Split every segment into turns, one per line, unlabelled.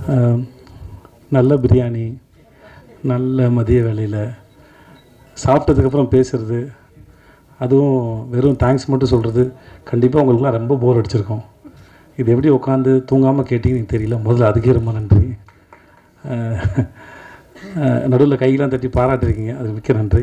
அஹ், நல்ல பிரியாணி நல்ல மதிய வேலையில் சாப்பிட்டதுக்கப்புறம் பேசுகிறது அதுவும் வெறும் தேங்க்ஸ் மட்டும் சொல்கிறது கண்டிப்பாக உங்களுக்குலாம் ரொம்ப போர் அடிச்சிருக்கும் இது எப்படி உட்காந்து தூங்காமல் கேட்டிங்கன்னு தெரியல முதல்ல அதுக்கே ரொம்ப நன்றி நடுவில் கையெல்லாம் தட்டி பாராட்டிருக்கீங்க அது மிக்க நன்றி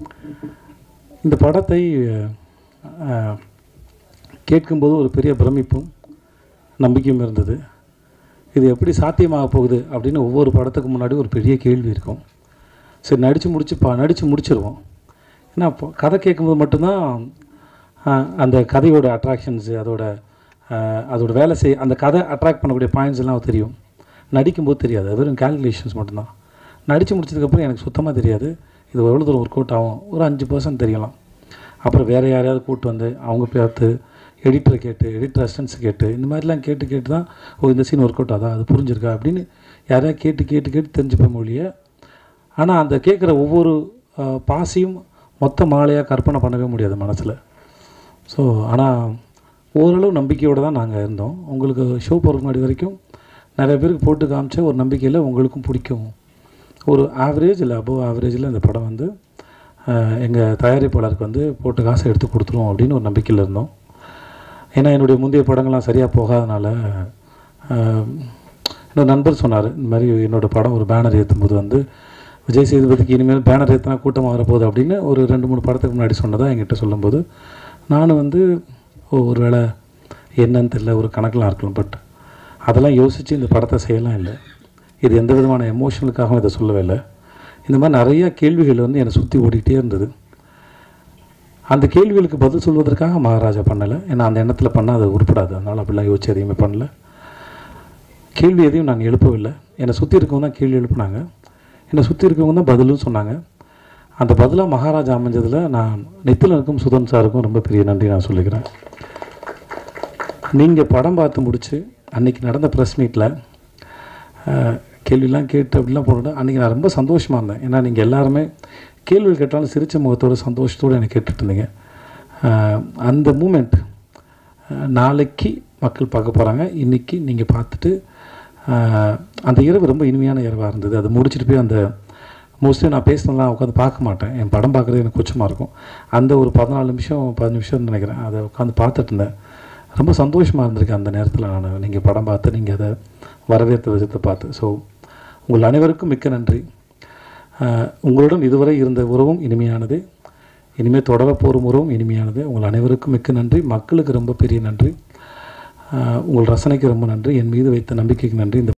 இந்த படத்தை அஹ், கேட்கும்போது ஒரு பெரிய பிரமிப்பும் நம்பிக்கையும் இருந்தது இது எப்படி சாத்தியமாக போகுது அப்படின்னு ஒவ்வொரு படத்துக்கு முன்னாடி ஒரு பெரிய கேள்வி இருக்கும் சரி நடித்து முடிச்சு பா நடித்து முடிச்சிருவோம் ஏன்னா இப்போ கதை கேட்கும்போது மட்டும்தான் ஆஹ், அந்த கதையோட அட்ராக்ஷன்ஸு அதோட ஆஹ், அதோட வேலை செய் அந்த கதை அட்ராக்ட் பண்ணக்கூடிய பாயிண்ட்ஸ் எல்லாம் தெரியும் நடிக்கும்போது தெரியாது அது வெறும் கால்குலேஷன்ஸ் மட்டும்தான் நடித்து முடிச்சதுக்கப்புறம் எனக்கு சுத்தமாக தெரியாது இது எவ்வளோ தூரம் ஒர்க் அவுட் ஆகும் ஒரு அஞ்சு பர்சன்ட் தெரியலாம் அப்புறம் வேறு யாரையாவது கூப்பிட்டு வந்து அவங்க பார்த்து எடிட்டரை கேட்டு எடிட்டர் அசிஸ்டன்ஸ் கேட்டு இந்த மாதிரிலாம் கேட்டு கேட்டு தான் ஓ இந்த சீன் ஒர்க் அவுட் ஆதா அது புரிஞ்சிருக்கா அப்படின்னு யாரையா கேட்டு கேட்டு கேட்டு தெரிஞ்சுப்பேன் மொழிய ஆனால் அந்த கேட்குற ஒவ்வொரு அஹ், பாசியும் மொத்த மாலையாக கற்பனை பண்ணவே முடியாது மனசில் ஸோ ஆனால் ஓரளவு நம்பிக்கையோடு தான் நாங்கள் இருந்தோம் உங்களுக்கு ஷோ போகிறதுக்கு முன்னாடி வரைக்கும் நிறைய பேருக்கு போட்டு காமிச்ச ஒரு நம்பிக்கையில் உங்களுக்கும் பிடிக்கும் ஒரு ஆவரேஜ் இல்லை அபோவ் ஆவரேஜில் இந்த படம் வந்து எங்கள் தயாரிப்பாளருக்கு வந்து போட்டு காசை எடுத்து கொடுத்துருவோம் அப்படின்னு ஒரு நம்பிக்கையில் இருந்தோம் ஏன்னா என்னுடைய முந்தைய படங்கள்லாம் சரியாக போகாதனால ஆஹ், என்னோட நண்பர் சொன்னார் இந்த மாதிரி என்னோட படம் ஒரு பேனர் ஏற்றும்போது வந்து விஜய் சேதுபதிக்கு இனிமேல் பேனர் ஏற்றினா கூட்டமாக வரப்போகுது அப்படின்னு ஒரு ரெண்டு மூணு படத்துக்கு முன்னாடி சொன்னதாக என்கிட்ட சொல்லும்போது நானும் வந்து ஓ, ஒரு வேளை என்னன்னு தெரியல ஒரு கணக்கெலாம் இருக்கலாம் பட் அதெல்லாம் யோசித்து இந்த படத்தை செய்யலாம் இல்லை இது எந்த விதமான எமோஷனலுக்காகவும் இதை சொல்லவே இல்லை இந்த மாதிரி நிறைய கேள்விகள் வந்து என்னை சுற்றி ஓடிக்கிட்டே இருந்தது அந்த கேள்விகளுக்கு பதில் சொல்வதற்காக மகாராஜா பண்ணலை ஏன்னா அந்த எண்ணத்தில் பண்ணால் அது உருப்படாது அதனால் அப்படிலாம் யோசிச்சு எதையுமே பண்ணல கேள்வி எதையும் நாங்கள் எழுப்பவில்லை என்னை சுற்றி இருக்கவங்க தான் கேள்வி எழுப்புனாங்க என்னை சுற்றி இருக்கவங்க தான் பதிலும் சொன்னாங்க அந்த பதிலாக மகாராஜா அமைஞ்சதில் நான் நித்திலனுக்கும் சுதன் சாருக்கும் ரொம்ப பெரிய நன்றி நான் சொல்லிக்கிறேன் நீங்கள் படம் பார்த்து முடிச்சு அன்றைக்கி நடந்த ப்ரெஸ் மீட்டில் கேள்விலாம் கேட்டு அப்படிலாம் போட்டு அன்றைக்கி நான் ரொம்ப சந்தோஷமாக இருந்தேன் ஏன்னா நீங்கள் எல்லாருமே கேள்வி கேட்டாலும் சிரிச்ச முகத்தோட சந்தோஷத்தோடு எனக்கு கேட்டுட்டு இருந்தீங்க அஹ், அந்த மூமெண்ட் நாளைக்கு மக்கள் பார்க்க போகிறாங்க இன்றைக்கி நீங்கள் பார்த்துட்டு அஹ், அந்த இரவு ரொம்ப இனிமையான இரவாக இருந்தது அது முடிச்சுட்டு போய் அந்த மோஸ்ட்லி நான் பேசினலாம் உட்காந்து பார்க்க மாட்டேன் என் படம் பார்க்குறது எனக்கு கொச்சமாக இருக்கும் அந்த ஒரு பதினாலு நிமிஷம் பதினஞ்சு நிமிஷம்னு நினைக்கிறேன் அதை உட்காந்து பார்த்துட்டு இருந்தேன் ரொம்ப சந்தோஷமாக இருந்திருக்கேன் அந்த நேரத்தில் நான் நீங்கள் படம் பார்த்து நீங்கள் அதை வரவேற்ற விதத்தை பார்த்து ஸோ உங்கள் அனைவருக்கும் மிக்க நன்றி ஆஹ் உங்களுடன் இதுவரை இருந்த உறவும் இனிமையானது இனிமேல் தொடர போகும் உறவும் இனிமையானது உங்கள் அனைவருக்கும் மிக்க நன்றி மக்களுக்கு ரொம்ப பெரிய நன்றி ஆஹ் உங்கள் ரசனைக்கு ரொம்ப நன்றி என் மீது வைத்த நம்பிக்கைக்கு நன்றி இந்த